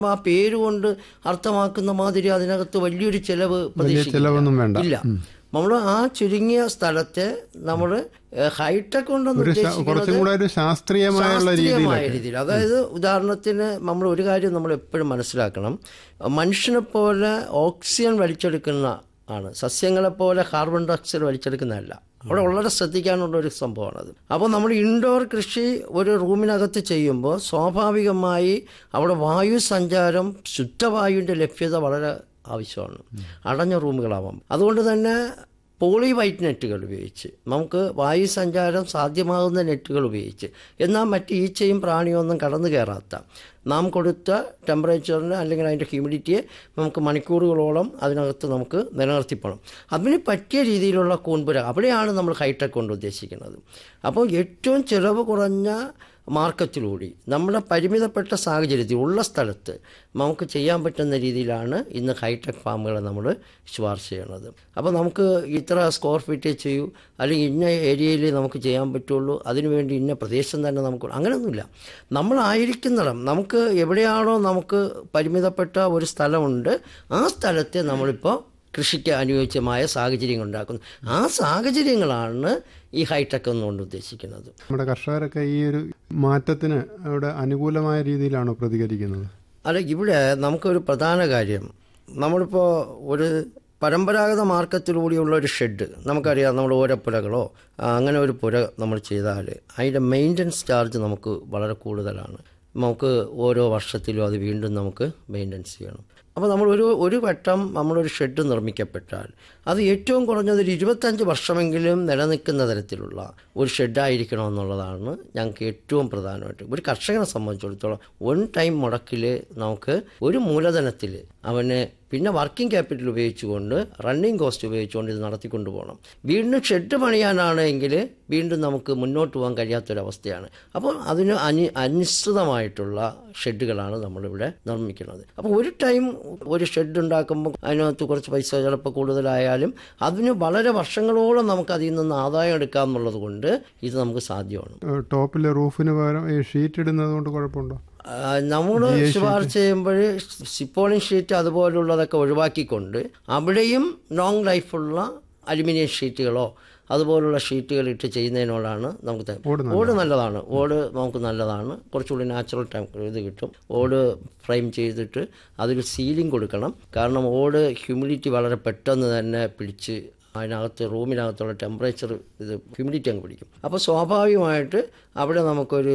ആ പേര് കൊണ്ട് അർത്ഥമാക്കുന്ന മാതിരി അതിനകത്ത് വലിയൊരു ചെലവ് പ്രതീക്ഷിക്കില്ല. ചെലവൊന്നും വേണ്ട. ഇല്ല നമ്മൾ ആ ചുരുങ്ങിയ സ്ഥലത്തെ നമ്മൾ ഹൈടെക് കൊണ്ടൊന്നും ഒരു ശാ- കുറച്ചും ഉദ്ദേശിക്കുന്നത് കൂടെ ഒരു ശാസ്ത്രീയമായുള്ള ശാസ്ത്രീയമായ രീതിയിലൊക്കെ രീതിയിൽ അതായത് ഉദാഹരണത്തിന് നമ്മൾ ഒരു കാര്യം നമ്മൾ എപ്പോഴും മനസ്സിലാക്കണം മനുഷ്യനെ പോലെ ഓക്സിജൻ വലിച്ചെടുക്കുന്ന ആണ് സസ്യങ്ങളെ പോലെ കാർബൺ ഡയോക്സൈഡ് വലിച്ചെടുക്കുന്നതല്ല അവിടെ വളരെ ശ്രദ്ധിക്കാനുള്ള ഒരു സംഭവമാണത് അപ്പോൾ നമ്മൾ ഇൻഡോർ കൃഷി ഒരു റൂമിനകത്ത് ചെയ്യുമ്പോൾ സ്വാഭാവികമായി അവിടെ വായു സഞ്ചാരം ശുദ്ധവായുവിൻ്റെ ലഭ്യത വളരെ ആവശ്യമാണ് അടഞ്ഞ റൂമുകളാവാം അതുകൊണ്ട് തന്നെ പോളി വൈറ്റ് നെറ്റുകൾ ഉപയോഗിച്ച് നമുക്ക് വായു സഞ്ചാരം സാധ്യമാകുന്ന നെറ്റുകൾ ഉപയോഗിച്ച് എന്നാൽ മറ്റ് ഈച്ചയും പ്രാണിയും ഒന്നും കടന്നു കയറാത്ത നാം കൊടുത്ത ടെമ്പറേച്ചറിന് അല്ലെങ്കിൽ അതിൻ്റെ ഹ്യൂമിഡിറ്റിയെ നമുക്ക് മണിക്കൂറുകളോളം അതിനകത്ത് നമുക്ക് നിലനിർത്തിപ്പോണം അതിന് പറ്റിയ രീതിയിലുള്ള കൂൺപുര അവിടെയാണ് നമ്മൾ ഹൈടെക് കൊണ്ട് ഉദ്ദേശിക്കുന്നത് അപ്പോൾ ഏറ്റവും ചിലവ് കുറഞ്ഞ മാർക്കറ്റിലൂടെ നമ്മുടെ പരിമിതപ്പെട്ട സാഹചര്യത്തിൽ ഉള്ള സ്ഥലത്ത് നമുക്ക് ചെയ്യാൻ പറ്റുന്ന രീതിയിലാണ് ഇന്ന് ഹൈടെക് ഫാമുകളെ നമ്മൾ ശുപാർശ ചെയ്യണത് അപ്പോൾ നമുക്ക് ഇത്ര സ്ക്വയർ ഫീറ്റേ ചെയ്യൂ അല്ലെങ്കിൽ ഇന്ന ഏരിയയിൽ നമുക്ക് ചെയ്യാൻ പറ്റുള്ളൂ അതിനുവേണ്ടി ഇന്ന പ്രദേശം തന്നെ നമുക്ക് അങ്ങനെയൊന്നുമില്ല നമ്മളായിരിക്കുന്നിടം നമുക്ക് എവിടെയാണോ നമുക്ക് പരിമിതപ്പെട്ട ഒരു സ്ഥലമുണ്ട് ആ സ്ഥലത്തെ നമ്മളിപ്പോൾ കൃഷിക്ക് അനുയോജ്യമായ സാഹചര്യങ്ങൾ ഉണ്ടാക്കുന്നു ആ സാഹചര്യങ്ങളാണ് ഈ ഹൈടെക് എന്നുകൊണ്ട് ഉദ്ദേശിക്കുന്നത് നമ്മുടെ കർഷകരൊക്കെ ഈ ഒരു മാറ്റത്തിന് അവിടെ അനുകൂലമായ രീതിയിലാണോ പ്രതികരിക്കുന്നത് അല്ല ഇവിടെ നമുക്കൊരു പ്രധാന കാര്യം നമ്മളിപ്പോൾ ഒരു പരമ്പരാഗത മാർക്കറ്റിലൂടെയുള്ള ഒരു ഷെഡ് നമുക്കറിയാം നമ്മൾ ഓരപ്പുരകളോ ആ, അങ്ങനെ ഒരു പുര നമ്മൾ ചെയ്താൽ അതിൻ്റെ മെയിൻ്റനൻസ് ചാർജ് നമുക്ക് വളരെ കൂടുതലാണ് നമുക്ക് ഓരോ വർഷത്തിലും അത് വീണ്ടും നമുക്ക് മെയിൻ്റനൻസ് ചെയ്യണം അപ്പോൾ നമ്മൾ ഒരു ഒരു വട്ടം നമ്മളൊരു ഷെഡ് നിർമ്മിക്കപ്പെട്ടാൽ അത് ഏറ്റവും കുറഞ്ഞത് ഒരു ഇരുപത്തഞ്ച് വർഷമെങ്കിലും നിലനിൽക്കുന്ന തരത്തിലുള്ള ഒരു ഷെഡായിരിക്കണം എന്നുള്ളതാണ് ഞങ്ങൾക്ക് ഏറ്റവും പ്രധാനമായിട്ട് ഒരു കർഷകനെ സംബന്ധിച്ചിടത്തോളം വൺ ടൈം മുടക്കിൽ നമുക്ക് ഒരു മൂലധനത്തിൽ അവന് പിന്നെ വർക്കിംഗ് ക്യാപിറ്റൽ ഉപയോഗിച്ചുകൊണ്ട് റണ്ണിങ് കോസ്റ്റ് ഉപയോഗിച്ചുകൊണ്ട് ഇത് നടത്തിക്കൊണ്ടു പോകണം വീണ്ടും ഷെഡ് പണിയാനാണ് എങ്കിൽ വീണ്ടും നമുക്ക് മുന്നോട്ട് പോകാൻ കഴിയാത്തൊരവസ്ഥയാണ് അപ്പോൾ അതിന് അനി അനിശ്ചിതമായിട്ടുള്ള ഷെഡുകളാണ് നമ്മളിവിടെ നിർമ്മിക്കുന്നത് അപ്പോൾ ഒരു ടൈം ഒരു ഷെഡ് ഉണ്ടാക്കുമ്പോൾ അതിനകത്ത് കുറച്ച് പൈസ ചിലപ്പോൾ കൂടുതലായാലും അതിന് വളരെ വർഷങ്ങളോളം നമുക്ക് അതിൽ നിന്ന് ആദായം എടുക്കാം എന്നുള്ളത് കൊണ്ട് ഇത് നമുക്ക് സാധ്യമാണ് ഏഹ് ടോപ്പിലെ റൂഫിന് പകരം ഈ ഷീറ്റ് ഇടുന്നത് കൊണ്ട് കുഴപ്പമുണ്ടോ നമ്മൾ ശുപാർശ ചെയ്യുമ്പോൾ സിപ്പോളിംഗ് ഷീറ്റ് അതുപോലുള്ളതൊക്കെ ഒഴിവാക്കിക്കൊണ്ട് അവിടെയും ലോങ് ലൈഫുള്ള അലുമിനിയം ഷീറ്റുകളോ അതുപോലുള്ള ഷീറ്റുകൾ ഇട്ട് ചെയ്യുന്നതിനോടാണ് നമുക്ക് ത- ഓട് ഓട് നല്ലതാണ് ഓട് നമുക്ക് നല്ലതാണ് കുറച്ചുകൂടി നാച്ചുറൽ ടൈം ഇത് കിട്ടും ഓട് ഫ്രെയിം ചെയ്തിട്ട് അതിൽ സീലിംഗ് കൊടുക്കണം കാരണം ഓട് ഹ്യൂമിഡിറ്റി വളരെ പെട്ടെന്ന് തന്നെ പിടിച്ച് അതിനകത്ത് റൂമിനകത്തുള്ള ടെമ്പറേച്ചർ ഇത് ഹ്യൂമിഡിറ്റി അങ്ങ് പിടിക്കും അപ്പോൾ സ്വാഭാവികമായിട്ട് അവിടെ നമുക്കൊരു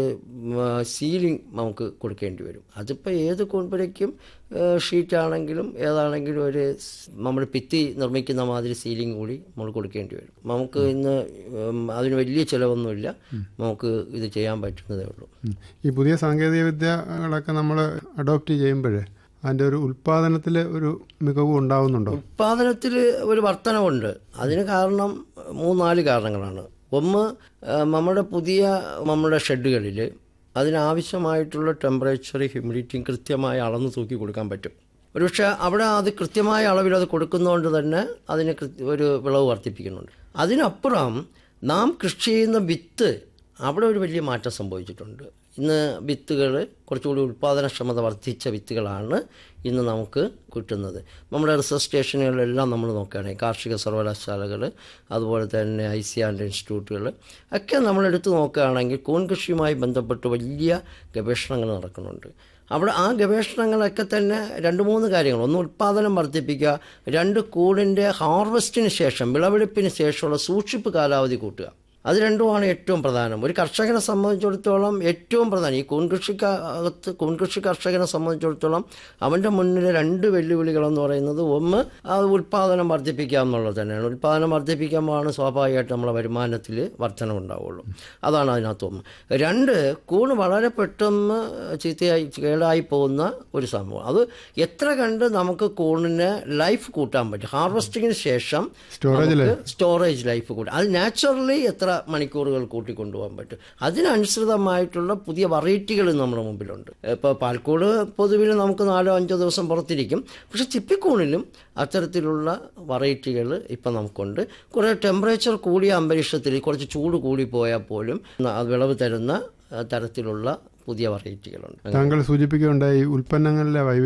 സീലിംഗ് നമുക്ക് കൊടുക്കേണ്ടി വരും അതിപ്പോൾ ഏത് കൂൺപുരയ്ക്കും ഷീറ്റാണെങ്കിലും ഏതാണെങ്കിലും ഒരു നമ്മൾ ഭിത്തി നിർമ്മിക്കുന്ന മാതിരി സീലിംഗ് കൂടി നമ്മൾ കൊടുക്കേണ്ടി വരും നമുക്ക് ഇന്ന് ഉം, അതിന് വലിയ ചിലവൊന്നുമില്ല നമുക്ക് ഇത് ചെയ്യാൻ പറ്റുന്നതേ ഉള്ളൂ ഉം. ഈ പുതിയ സാങ്കേതിക വിദ്യകളൊക്കെ നമ്മൾ അഡോപ്റ്റ് ചെയ്യുമ്പോഴേ അതിൻ്റെ ഒരു ഉൽപ്പാദനത്തിൽ ഒരു മികവ് ഉണ്ടാവുന്നുണ്ടോ ഉൽപ്പാദനത്തിൽ ഒരു വർധനവുണ്ട് അതിന് കാരണം മൂന്നാല് കാരണങ്ങളാണ് ഒന്ന് ആ, നമ്മുടെ പുതിയ നമ്മുടെ ഷെഡുകളിൽ അതിനാവശ്യമായിട്ടുള്ള ടെമ്പറേച്ചർ ഹ്യൂമിഡിറ്റിയും കൃത്യമായി അളന്ന് തൂക്കി കൊടുക്കാൻ പറ്റും ഒരുപക്ഷെ അവിടെ അത് കൃത്യമായ അളവിൽ അത് കൊടുക്കുന്നതുകൊണ്ട് തന്നെ അതിന് കൃത്യ- ഒരു വിളവ് വർദ്ധിപ്പിക്കുന്നുണ്ട് അതിനപ്പുറം നാം കൃഷി ചെയ്യുന്ന വിത്ത് അവിടെ ഒരു വലിയ മാറ്റം സംഭവിച്ചിട്ടുണ്ട് ഇന്ന് വിത്തുകൾ കുറച്ചുകൂടി ഉൽപ്പാദനക്ഷമത വർദ്ധിച്ച വിത്തുകളാണ് ഇന്ന് നമുക്ക് കിട്ടുന്നത് നമ്മുടെ റിസർച്ച് സ്റ്റേഷനുകളിലെല്ലാം നമ്മൾ നോക്കുകയാണെങ്കിൽ കാർഷിക സർവകലാശാലകൾ അതുപോലെ തന്നെ ഐ സി ആൻഡ് ഇൻസ്റ്റിറ്റ്യൂട്ടുകൾ ഒക്കെ നമ്മളെടുത്ത് നോക്കുകയാണെങ്കിൽ കൂൺ കൃഷിയുമായി ബന്ധപ്പെട്ട് വലിയ ഗവേഷണങ്ങൾ നടക്കുന്നുണ്ട് അവിടെ ആ ഗവേഷണങ്ങളൊക്കെ തന്നെ രണ്ട് മൂന്ന് കാര്യങ്ങൾ ഒന്ന് ഉൽപ്പാദനം വർദ്ധിപ്പിക്കുക രണ്ട് കൂടിൻ്റെ ഹാർവസ്റ്റിന് ശേഷം വിളവെടുപ്പിന് ശേഷമുള്ള സൂക്ഷിപ്പ് കാലാവധി കൂട്ടുക അത് രണ്ടുമാണ് ഏറ്റവും പ്രധാനം ഒരു കർഷകനെ സംബന്ധിച്ചിടത്തോളം ഏറ്റവും പ്രധാനം ഈ കൂൺകൃഷിക്കകത്ത് കൂൺകൃഷി കർഷകനെ സംബന്ധിച്ചിടത്തോളം അവൻ്റെ മുന്നിൽ രണ്ട് വെല്ലുവിളികളെന്ന് പറയുന്നത് ഒന്ന് ആ ഉൽപ്പാദനം വർദ്ധിപ്പിക്കുക എന്നുള്ളത് തന്നെയാണ് ഉൽപ്പാദനം വർദ്ധിപ്പിക്കുമ്പോഴാണ് സ്വാഭാവികമായിട്ട് നമ്മളെ വരുമാനത്തിൽ വർധനമുണ്ടാവുള്ളൂ അതാണ് അതിനകത്ത് ഒന്ന് രണ്ട് കൂണ് വളരെ പെട്ടെന്ന് ചീത്തയായി കേടായി പോകുന്ന ഒരു സംഭവം അത് എത്ര കണ്ട് നമുക്ക് കൂണിന് ലൈഫ് കൂട്ടാൻ പറ്റും ഹാർവസ്റ്റിങ്ങിന് ശേഷം സ്റ്റോറേജ് നമുക്ക് സ്റ്റോറേജ് ലൈഫ് കൂടി അത് നാച്ചുറലി എത്ര മണിക്കൂറുകൾ കൂട്ടിക്കൊണ്ടുപോകാൻ പറ്റും അതിനനുസൃതമായിട്ടുള്ള പുതിയ വെറൈറ്റികൾ നമ്മുടെ മുമ്പിലുണ്ട് ഇപ്പോൾ പാൽക്കൂട് പൊതുവിൽ നമുക്ക് നാലോ അഞ്ചോ ദിവസം പുറത്തിരിക്കും പക്ഷെ ചിപ്പിക്കൂണിലും അത്തരത്തിലുള്ള വെറൈറ്റികൾ ഇപ്പം നമുക്കുണ്ട് കുറേ ടെമ്പറേച്ചർ കൂടിയ അന്തരീക്ഷത്തിൽ കുറച്ച് ചൂട് കൂടി പോയാൽ പോലും അത് വിളവ് തരുന്ന ആ, തരത്തിലുള്ള പുതിയ വെറൈറ്റികളുണ്ട് താങ്കൾ സൂചിപ്പിക്കുകയുണ്ടായി ഉൽപ്പന്നങ്ങളിലെ വൈവിധ്യം